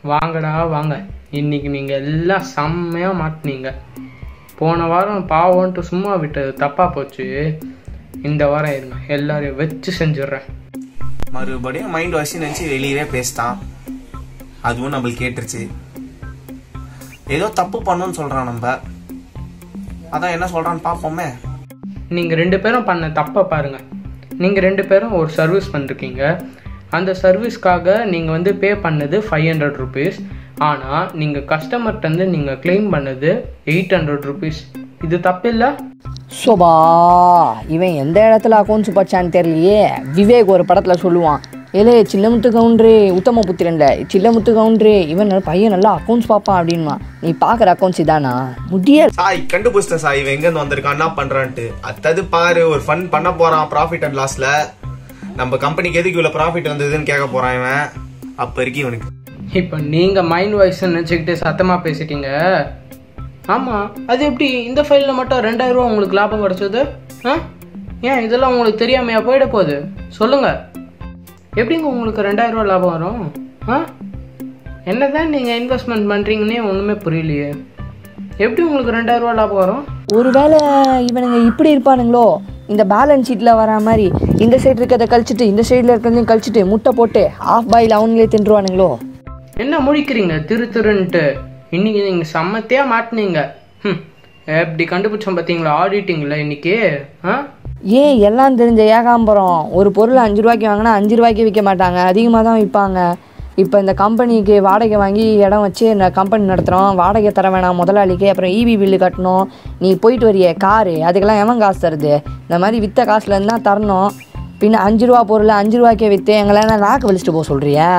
வாங்கடா வாங்க இன்னைக்கு நீங்கள் எல்லாம் செம்மையாக மாட்டினீங்க போன வாரம் பாவம்ன்ட்டு சும்மா விட்டது தப்பாக போச்சு இந்த வாரம் இருங்க எல்லாரையும் வச்சு செஞ்சிடுறேன் மறுபடியும் மைண்ட் வாஷி நினச்சி வெளியவே பேசிட்டான் அதுவும் நம்மளுக்கு கேட்டுருச்சு ஏதோ தப்பு பண்ணோன்னு சொல்றான் நம்ம அதான் என்ன சொல்றான்னு பார்ப்போமே நீங்கள் ரெண்டு பேரும் பண்ண தப்பை பாருங்கள் நீங்கள் ரெண்டு பேரும் ஒரு சர்வீஸ் பண்ணிருக்கீங்க அந்த சர்வீஸ்க்காக நீங்கள் வந்து பே பண்ணது ஃபைவ் ஹண்ட்ரட் ருபீஸ் ஆனால் நீங்கள் கஸ்டமர்கிட்டருந்து நீங்கள் க்ளைம் பண்ணது எயிட் ஹண்ட்ரட் ருபீஸ் இது தப்பில்லை சோபா இவன் எந்த இடத்துல அக்கௌண்ட்ஸ் படிச்சான்னு தெரியலையே விவேக் ஒரு படத்தில் சொல்லுவான் ஏலே சில்லமுத்து கவுண்டரே உத்தம புத்திரன்ல சில்லமுத்து கவுண்டரே இவன் நல்ல பையன் நல்லா அக்கௌண்ட்ஸ் பார்ப்பான் அப்படின்மா நீ பார்க்குற அக்கௌண்ட்ஸ் இதானா முடியாது சாய் கண்டுபிடிச்சிட்டேன் சாய் இவன் எங்கேருந்து வந்திருக்கான் என்ன பண்றான்ட்டு அத்தது பாரு ஒரு ஃபன் பண்ண போறான் ப்ராஃபிட் அண்ட் லாஸ்ல நம்ம கம்பெனிக்கு எதுக்கு இவ்வளவு ப்ராஃபிட் வந்ததுன்னு கேட்க போறான் இவன் அப்ப இருக்கு இவனுக்கு இப்போ நீங்கள் மைண்ட் வாய்ஸ் நினச்சிக்கிட்டு சத்தமாக பேசிட்டீங்க ஆமாம் அது எப்படி இந்த ஃபைலில் மட்டும் ரெண்டாயிரம் ரூபா உங்களுக்கு லாபம் கிடைச்சது ஆ ஏன் இதெல்லாம் உங்களுக்கு தெரியாமையா போயிட போகுது சொல்லுங்கள் எப்படிங்க உங்களுக்கு ரெண்டாயிரம் ரூபா லாபம் வரும் ஆ என்னதான் நீங்கள் இன்வெஸ்ட்மெண்ட் பண்ணுறீங்கன்னே ஒன்றுமே புரியலையே எப்படி உங்களுக்கு ரெண்டாயிரம் ரூபா லாபம் வரும் ஒருவேளை இவனுங்க இப்படி இருப்பானுங்களோ இந்த பேலன்ஸ் ஷீட்டில் வரா மாதிரி இந்த சைடு இருக்கிறத கழிச்சிட்டு இந்த சைடில் இருக்கிறதையும் கழிச்சிட்டு முட்டை போட்டு ஆஃப் பாயில் அவங்களே தின்றுவானுங்களோ என்ன முழிக்கிறீங்க திரு திருன்ட்டு இன்னைக்கு நீங்கள் செம்மத்தையாக மாட்டினீங்க ம் எப்படி கண்டுபிடிச்சோம் பார்த்தீங்களா ஆடிட்டிங்களா இன்னைக்கு ஆ ஏன் எல்லாம் தெரிஞ்ச ஏகாம்பரம் ஒரு பொருள் அஞ்சு ரூபாய்க்கு வாங்கினா அஞ்சு ரூபாய்க்கு விற்க மாட்டாங்க அதிகமாக தான் விற்பாங்க இப்போ இந்த கம்பெனிக்கு வாடகை வாங்கி இடம் வச்சு இந்த கம்பெனி நடத்துகிறோம் வாடகை தர வேணாம் முதலாளிக்கு அப்புறம் இபி பில்லு கட்டணும் நீ போயிட்டு வரிய காரு அதுக்கெல்லாம் எவன் காசு தருது இந்த மாதிரி விற்ற காசுலேருந்து தான் தரணும் பின்ன அஞ்சு ரூபா பொருள் அஞ்சு ரூபாய்க்கே விற்று எங்களால் நாக்கு வலிச்சிட்டு போக சொல்கிறியா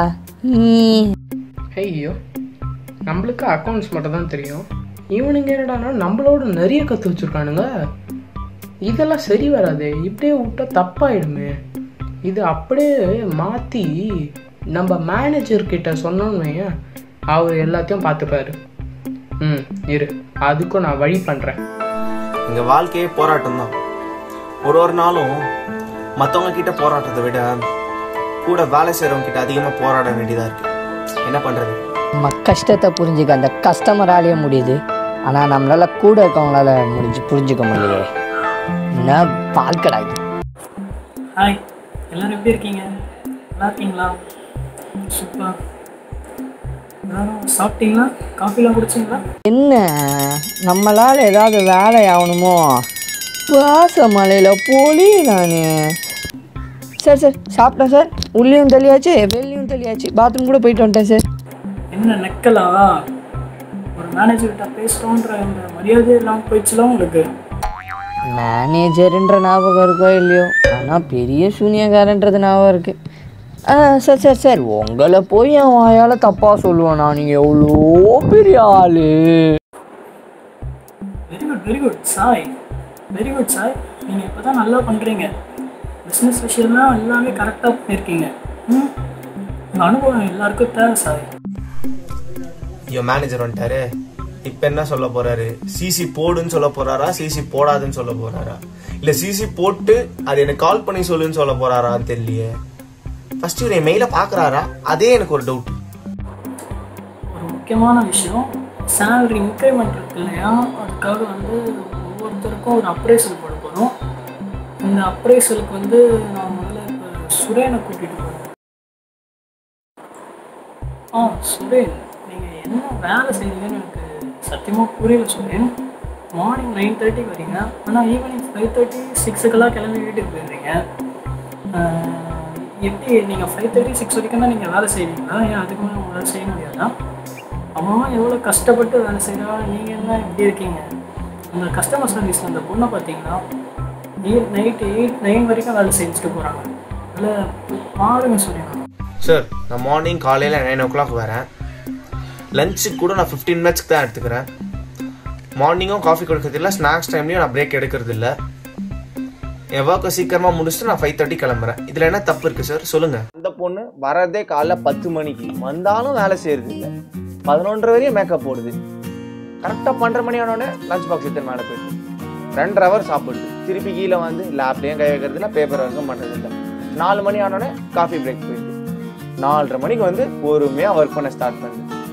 ஐயோ நம்மளுக்கு அக்கௌண்ட்ஸ் மட்டும் தான் தெரியும் இவனுங்க என்னடானா நம்மளோட நிறைய கற்று வச்சுருக்கானுங்க இதெல்லாம் சரி வராது இப்படியே விட்டா தப்பாயிடுமே இது அப்படியே மாற்றி நம்ம மேனேஜர் கிட்ட சொன்னோன்னு வையேன், அவர் எல்லாத்தையும் பார்த்துப்பாரு ம் இரு அதுக்கும் நான் வழி பண்ணுறேன் எங்க வாழ்க்கையே போராட்டம் தான் ஒரு ஒரு நாளும் மத்தவங்க கிட்ட போராட்டத்தை விட கூட வேலை செய்றவங்க கிட்ட அதிகமா போராட வேண்டியதா இருக்கு என்ன பண்றது நம்ம கஷ்டத்தை புரிஞ்சுக்க அந்த கஸ்டமராலேயே முடியுது ஆனால் நம்மளால கூட இருக்கவங்களால முடிஞ்சு புரிஞ்சுக்க முடியலையே என்ன வாழ்க்கடா இது ஹாய் எல்லாரும் எப்படி இருக்கீங்க நல்லா இருக்கீங்களா சூப்பர் எல்லாரும் சாப்பிட்டீங்களா காஃபிலாம் குடிச்சிங்களா என்ன நம்மளால ஏதாவது வேலை ஆகணுமோ வாச மலையில் போலி நான் சார் சார் சாப்பிட்டேன் சார் உள்ளேயும் தள்ளியாச்சு வெளியும் தள்ளியாச்சு பாத்ரூம் கூட போயிட்டு வந்துட்டேன் சார் என்ன நக்கலா ஒரு மேனேஜர்கிட்ட பேசுகிறோன்ற அந்த மரியாதை இல்லாமல் போயிடுச்சுல உங்களுக்கு மேனேஜருன்ற ஞாபகம் இருக்கோ இல்லையோ ஆனால் பெரிய சூனியக்காரன்றது ஞாபகம் இருக்கு ஆ சார் சார் சார் உங்களை போய் என் வாயால் தப்பாக சொல்லுவேன் நான் நீங்கள் எவ்வளோ பெரிய ஆளு very good very good Sai very good Sai நீங்கள் இப்போ தான் நல்லா பண்ணுறீங்க பிஸ்னஸ் விஷயம்லாம் எல்லாமே கரெக்டாக பண்ணியிருக்கீங்க ம் உங்கள் அனுபவம் எல்லாருக்கும் தேவை சாய் ஐயோ மேனேஜர் வந்துட்டாரு இப்ப என்ன சொல்ல போறாரு சிசி போடுன்னு சொல்ல போறாரா சிசி போடாதுன்னு சொல்ல போறாரா இல்ல சிசி போட்டு அது எனக்கு கால் பண்ணி சொல்லுன்னு சொல்ல போறாரான்னு தெரியலையே ஃபர்ஸ்ட் இவர் என் மெயில பாக்குறாரா அதே எனக்கு ஒரு டவுட் ஒரு முக்கியமான விஷயம் சேலரி இன்க்ரிமெண்ட் இருக்கு இல்லையா அதுக்காக வந்து ஒவ்வொருத்தருக்கும் ஒரு அப்ரைசல் போட போகிறோம் இந்த அப்ரைசலுக்கு வந்து நான் முதல்ல இப்போ சுரேனை கூட்டிகிட்டு போகிறேன் ஆ சுரேன் நீங்கள் என்ன வேலை செய்றீங்கன்னு எனக்கு சத்தியமாக புரியல சுரேன் மார்னிங் நைன் தேர்ட்டிக்கு வரீங்க ஆனால் ஈவினிங் ஃபைவ் தேர்ட்டி சிக்ஸுக்கெல்லாம் கிளம்பி வீட்டுக்கு போயிடுறீங்க ஆஹ், எப்படி நீங்கள் ஃபைவ் தேர்ட்டி சிக்ஸ் வரைக்கும் தான் நீங்கள் வேலை செய்வீங்களா ஏன் அதுக்கு மேலே உங்களால் செய்ய முடியாதா அம்மா எவ்வளோ கஷ்டப்பட்டு வேலை செய்கிறா நீங்கள் என்ன இப்படி இருக்கீங்க அந்த கஸ்டமர் சர்வீஸ் அந்த பொண்ணை பார்த்தீங்கன்னா நைட்டு எயிட் நைன் வரைக்கும் வேலை செஞ்சுட்டு போகிறாங்க அதில் பாருங்க சொல்லிடுறாங்க சார் நான் மார்னிங் காலையில் நைன் ஓ கிளாக் வரேன் லஞ்சுக்கு கூட நான் ஃபிஃப்டீன் மினிட்ஸ்க்கு தான் எடுத்துக்கிறேன் மார்னிங்கும் காஃபி கொடுக்கறது இல்லை ஸ்நாக்ஸ் டைம்லையும் நான் பிரேக் எடுக்கிறது இல்லை என் ஒர்க்கை சீக்கிரமாக முடிச்சுட்டு நான் ஃபைவ் தேர்ட்டி கிளம்புறேன் இதில் என்ன தப்பு இருக்குது சார் சொல்லுங்கள் அந்த பொண்ணு வரதே காலைல பத்து மணிக்கு வந்தாலும் வேலை செய்யறது இல்லை பதினொன்றரை வரையும் மேக்கப் போடுது கரெக்டாக பன்னெண்டு மணி ஆனோடனே லஞ்ச் பாக்ஸ் எடுத்து மேலே போயிட்டு ரெண்டரை ஹவர் சாப்பிடுது திருப்பி கீழே வந்து லேப்லேயும் கை வைக்கிறது இல்லை பேப்பர் ஒர்க்கும் பண்ணுறது இல்லை நாலு மணி ஆனோடனே காஃபி பிரேக் போயிடுது நாலரை மணிக்கு வந்து பொறுமையாக ஒர்க் பண்ண ஸ்டார்ட் பண்ணுது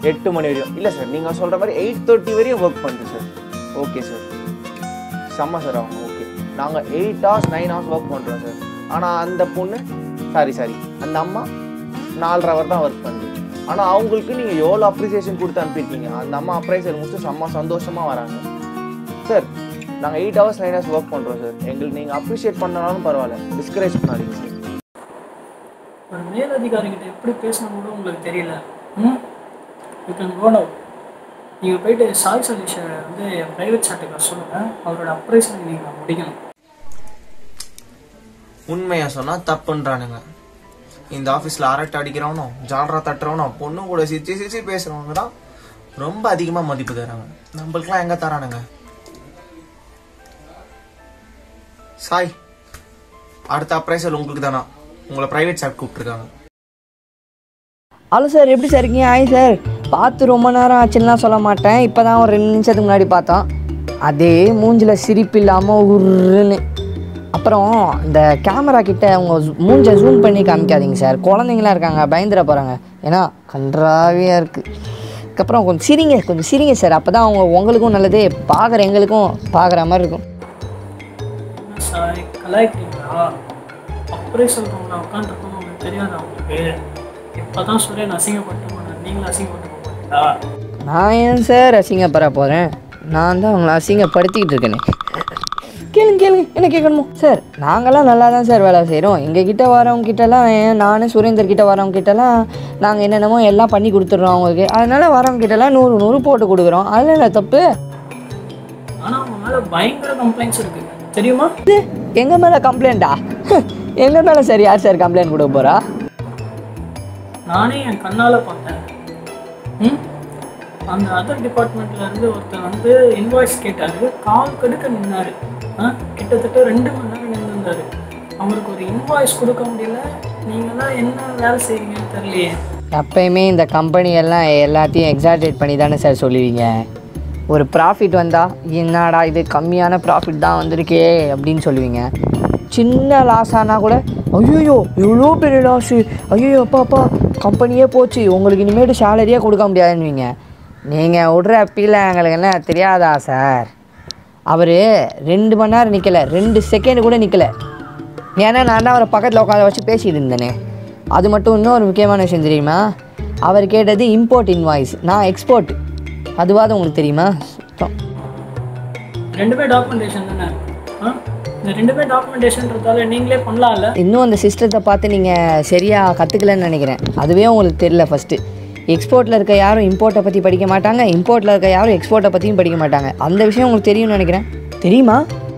எட்டு மணி வரையும் இல்லை சார் நீங்கள் சொல்கிற மாதிரி எயிட் தேர்ட்டி வரையும் ஒர்க் பண்ணுறேன் சார் ஓகே சார் செம்ம சார் அவங்க ஓகே நாங்கள் eight hours nine hours work பண்ணுறோம் சார் ஆனால் அந்த பொண்ணு சாரி சாரி அந்த அம்மா நாலரை ஹவர் தான் ஒர்க் பண்ணுது ஆனால் அவங்களுக்கு நீங்கள் எவ்வளோ அப்ரிசியேஷன் கொடுத்து அனுப்பியிருக்கீங்க அந்த அம்மா அப்ரைசர் முடிச்சு செம்ம சந்தோஷமாக வராங்க சார் நாங்கள் eight hours nine hours work பண்ணுறோம் சார் எங்களுக்கு நீங்கள் அப்ரிஷியேட் பண்ணனாலும் பரவாயில்ல டிஸ்கரேஜ் பண்ணாதீங்க சார் ஒரு மேலதிகாரிகிட்ட எப்படி பேசணும் கூட உங்களுக்கு தெரியல ம் யூ கேன் கோ நவ் நீங்கள் போயிட்டு சாய் சதீஷை வந்து என் ப்ரைவேட் சாட்டுக்கு சொல்லுங்கள் அவரோட அப்ரைசனை நீங்கள் முடிக்கணும் உண்மையை சொன்னால் தப்புன்றானுங்க இந்த ஆஃபீஸில் அரட்டை அடிக்கிறவனும் ஜாலரா தட்டுறவனும் பொண்ணு கூட சிரிச்சு சிரிச்சு பேசுகிறவங்க தான் ரொம்ப அதிகமாக மதிப்பு தராங்க நம்மளுக்குலாம் எங்கே தரானுங்க சாய் அடுத்த அப்ரைசல் உங்களுக்கு தானா உங்களை ப்ரைவேட் சாட் கூப்பிட்டுருக்காங்க ஹலோ சார் எப்படி சார் இருக்கீங்க ஆய் சார் பார்த்து ரொம்ப நேரம் ஆச்சுன்னா சொல்ல மாட்டேன் இப்போ தான் ஒரு ரெண்டு நிமிஷத்துக்கு முன்னாடி பார்த்தோம் அதே மூஞ்சில் சிரிப்பு இல்லாமல் உருன்னு அப்புறம் இந்த கேமரா கிட்ட அவங்க மூஞ்சை ஜூம் பண்ணி காமிக்காதீங்க சார் குழந்தைங்களாம் இருக்காங்க பயந்துட போகிறாங்க ஏன்னா கன்றாவியாக இருக்குது அதுக்கப்புறம் கொஞ்சம் சிரிங்க கொஞ்சம் சிரிங்க சார் அப்போ தான் அவங்க உங்களுக்கும் நல்லது பார்க்குற எங்களுக்கும் பார்க்குற மாதிரி இருக்கும் என்ன சாய் கலாய்க்கிறீங்களா அப்ரைசல் ரூமில் உட்காந்துருக்கோம் உங்களுக்கு தெரியாதா உங்களுக்கு இப்போ தான் சுரேன் அசிங்கப்பட்டு போனேன் நீங்களும் அசிங்கப்பட்டு போக மாட்டீங்களா நான் ஏன் சார் அசிங்கப்பட போகிறேன் நான் தான் அவங்கள அசிங்கப்படுத்திக்கிட்டு இருக்கேனே கேளுங்க கேளுங்க என்ன கேட்கணுமோ சார் நாங்களாம் நல்லா தான் சார் வேலை செய்கிறோம் எங்கள் கிட்ட வரவங்க கிட்டலாம் ஏன் நானே சுரேந்தர் கிட்ட வரவங்க கிட்டலாம் நாங்கள் என்னென்னமோ எல்லாம் பண்ணி கொடுத்துட்றோம் அவங்களுக்கு அதனால வரவங்க கிட்டலாம் நூறு நூறு போட்டு கொடுக்குறோம் அதில் என்ன தப்பு ஆனால் அவங்க மேலே பயங்கர கம்ப்ளைண்ட்ஸ் இருக்குது தெரியுமா இது எங்கள் மேலே கம்ப்ளைண்ட்டா எங்கள் மேலே சார் யார் சார் கம்ப்ளைண்ட் கொடுக்க போகிறா நானே என் கண்ணால் பார்த்தேன் ம் அந்த அதர் டிபார்ட்மெண்ட்ல இருந்து ஒருத்தர் வந்து இன்வாய்ஸ் கேட்டாரு கால் கடுக்க நின்னாரு ஆ கிட்டத்தட்ட ரெண்டு மணி நேரம் நின்றுருந்தாரு அவருக்கு ஒரு இன்வாய்ஸ் கொடுக்க முடியல நீங்களாம் என்ன வேலை செய்றீங்கன்னு தெரியலையே எப்பயுமே இந்த கம்பெனி எல்லாம் எல்லாத்தையும் எக்ஸாக்டேட் பண்ணி தானே சார் சொல்லுவீங்க ஒரு ப்ராஃபிட் வந்தால் என்னடா இது கம்மியான ப்ராஃபிட் தான் வந்திருக்கே அப்படின்னு சொல்லுவீங்க சின்ன லாஸ் ஆனால் கூட ஐயோ இவ்வளோ பெரிய லாஸு ஐயோ அப்பா அப்பா கம்பெனியே போச்சு உங்களுக்கு இனிமேட்டு சேலரியே கொடுக்க முடியாதுன்னுவீங்க நீங்கள் விடுற அப்பீல எங்களுக்கு என்ன தெரியாதா சார் அவர் ரெண்டு மணி நேரம் நிற்கலை ரெண்டு செகண்ட் கூட நிற்கலை ஏன்னா நான் தான் அவரை பக்கத்தில் உட்கார வச்சு பேசிட்டு இருந்தேனே அது மட்டும் இன்னொரு முக்கியமான விஷயம் தெரியுமா அவர் கேட்டது இம்போர்ட் இன்வாய்ஸ் நான் எக்ஸ்போர்ட் அதுவாது உங்களுக்கு தெரியுமா சுத்தம் ரெண்டுமே டாக்குமெண்டேஷன் தானே ஆ இந்த ரெண்டுமே டாக்குமெண்டேஷன்றதால நீங்களே பண்ணலாம்ல இன்னும் அந்த சிஸ்டத்தை பார்த்து நீங்கள் சரியாக கற்றுக்கலன்னு நினைக்கிறேன் அதுவே உங்களுக்கு தெரியல ஃபஸ்ட்டு எக்ஸ்போர்ட்டில் இருக்க யாரும் இம்போர்ட்டை பற்றி படிக்க மாட்டாங்க இம்போர்ட்டில் இருக்க யாரும் எக்ஸ்போர்ட்டை பற்றியும் படிக்க மாட்டாங்க அந்த விஷயம் உங்களுக்கு தெரியும்னு நினைக்கிறேன் தெரியுமா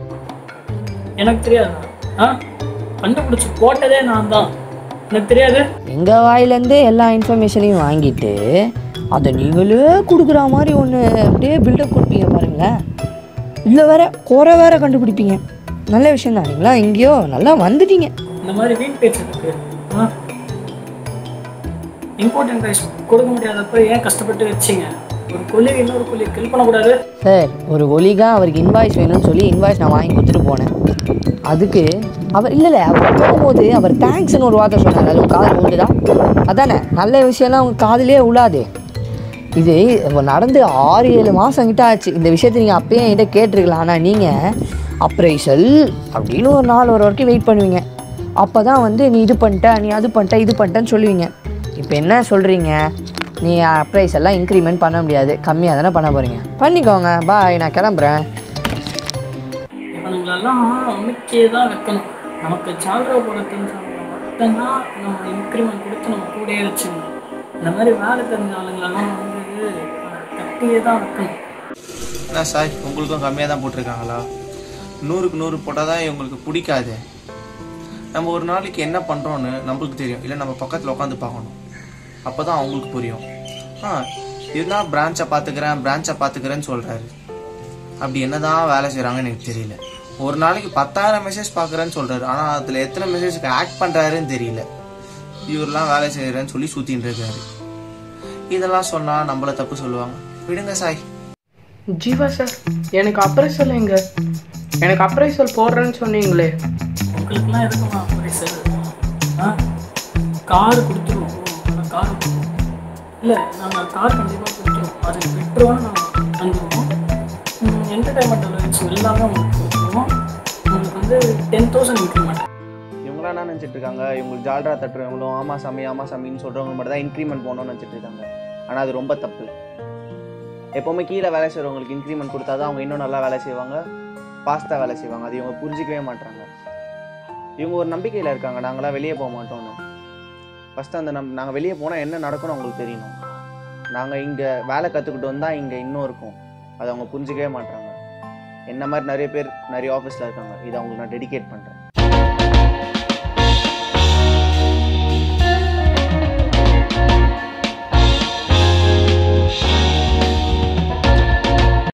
எனக்கு தெரியாது ஆ கண்டுபிடிச்சி போட்டதே நான் தான் எனக்கு தெரியாது எங்கள் வாயிலேருந்து எல்லா இன்ஃபர்மேஷனையும் வாங்கிட்டு அதை நீங்களே கொடுக்குற மாதிரி ஒன்று அப்படியே பில்டப் கொடுப்பீங்க பாருங்களேன் இல்லை வேற குறை வேற கண்டுபிடிப்பீங்க நல்ல விஷயம் தான் நீங்களா எங்கேயோ நல்லா வந்துட்டீங்க இந்த மாதிரி வீண் பேச்சு இருக்கு ஆ இம்பார்ட்டன்ட் ரைஸ் கொடுக்க முடியாதப்ப ஏன் கஷ்டப்பட்டு வச்சீங்க ஒரு கொல்லிக்கு இன்னொரு கொல்லி கில் பண்ணக்கூடாது சார் ஒரு ஒலிகா அவருக்கு இன்வாய்ஸ் வேணும்னு சொல்லி இன்வாய்ஸ் நான் வாங்கி கொடுத்துட்டு போனேன் அதுக்கு அவர் இல்லை இல்லை அவர் போகும்போது அவர் தேங்க்ஸ்னு ஒரு வார்த்தை சொன்னார் அது உங்கள் காதில் உண்டுதா அதானே நல்ல விஷயம்லாம் உங்கள் காதிலே உழாது இது இப்ப நடந்து ஆறு ஏழு மாதம் கிட்ட ஆச்சு இந்த விஷயத்தை நீங்கள் அப்பயே என்கிட்ட கேட்டிருக்கலாம் ஆனால் நீங்கள் அப்ரைசல் அப்படின்னு ஒரு நாள் ஒரு வரைக்கும் வெயிட் பண்ணுவீங்க அப்போ தான் வந்து நீ இது பண்ணிட்ட நீ அது பண்ணிட்ட இது பண்ணிட்டேன்னு சொல்லுவீங்க இப்போ என்ன சொல்கிறீங்க நீ அப்ரைசல்லாம் இன்க்ரிமெண்ட் பண்ண முடியாது கம்மியாக தானே பண்ண போகிறீங்க பண்ணிக்கோங்க பாய் நான் கிளம்புறேன் இவனுங்களெல்லாம் அமைக்கியே தான் வைக்கணும் நமக்கு சால்ரா போட தெரிஞ்சவங்க மட்டும்தான் நம்ம இன்க்ரிமெண்ட் கொடுத்து நம்ம கூடயே வச்சுக்கணும் இந்த மாதிரி வேலை தெரிஞ்ச ஆளுங்களெல்லாம் வந்து கட்டியே தான் வைக்கணும் என்ன சார் உங்களுக்கும் கம்மியாக தான் போட்டிருக்காங்களா நூறுக்கு நூறு போட்டால் தான் இவங்களுக்கு பிடிக்காது நம்ம ஒரு நாளைக்கு என்ன பண்ணுறோன்னு நம்மளுக்கு தெரியும் இல்லை நம்ம பக்கத்தில் உட்காந்து பார்க்கணும் அப்போ தான் அவங்களுக்கு புரியும் ஆ இருந்தால் பிரான்ச்சை பார்த்துக்கிறேன் பிரான்ச்சை பார்த்துக்கிறேன்னு சொல்கிறாரு அப்படி என்னதான் வேலை செய்கிறாங்கன்னு எனக்கு தெரியல ஒரு நாளைக்கு பத்தாயிரம் மெசேஜ் பார்க்குறேன்னு சொல்கிறாரு ஆனால் அதில் எத்தனை மெசேஜ்க்கு ஆக்ட் பண்ணுறாருன்னு தெரியல இவரெல்லாம் வேலை செய்கிறேன்னு சொல்லி சுற்றின்னு இருக்காரு இதெல்லாம் சொன்னால் நம்மள தப்பு சொல்லுவாங்க விடுங்க சாய் ஜீவா சார் எனக்கு அப்ரைசல் எங்க எனக்கு அப்ரைசல் போடுறேன்னு சொன்னீங்களே உங்களுக்குலாம் இருக்குமா பரிசல் ஆ கார் கொடுத்துருவோம் ஆனால் கார் இல்லை நாங்கள் கார் கண்டிப்பாக கொடுத்துருவோம் அது பெட்ரோல் நாங்கள் தந்துடுவோம் என்டர்டைன்மெண்ட் அலவன்ஸ் எல்லாமே உங்களுக்கு கொடுத்துருவோம் உங்களுக்கு வந்து டென் தௌசண்ட் இன்க்ரிமெண்ட் இவங்களாம் என்ன நினச்சிட்டு இருக்காங்க இவங்களுக்கு ஜால்ரா தட்டுறவங்களும் ஆமா சாமி ஆமா சாமின்னு சொல்கிறவங்க மட்டும் தான் இன்க்ரிமெண்ட் போகணும்னு நினச்சிட்டு இருக்காங்க ஆனால் அது ரொம்ப தப்பு எப்போவுமே கீழே வேலை செய்கிறவங்களுக்கு இன்க்ரிமெண்ட் கொடுத்தா தான் அவங்க இன்னும் நல்லா வேலை செய்வாங்க ஃபாஸ்ட்டாக வேலை செய்வாங்க அது இவங்க புரிஞ்சிக்கவே மாட்டாங்க இவங்க ஒரு நம்பிக்கையில் இருக்காங்க நாங்களாம் வெளியே போக மாட்டோம்னு ஃபஸ்ட்டு அந்த நம் நாங்கள் வெளியே போனால் என்ன நடக்கும்னு அவங்களுக்கு தெரியணும் நாங்கள் இங்கே வேலை கற்றுக்கிட்டு வந்தால் இங்கே இன்னும் இருக்கும் அதை அவங்க புரிஞ்சிக்கவே மாட்டாங்க என்ன மாதிரி நிறைய பேர் நிறைய ஆஃபீஸில் இருக்காங்க இதை அவங்களுக்கு நான் டெடிகேட் பண்ணுறேன்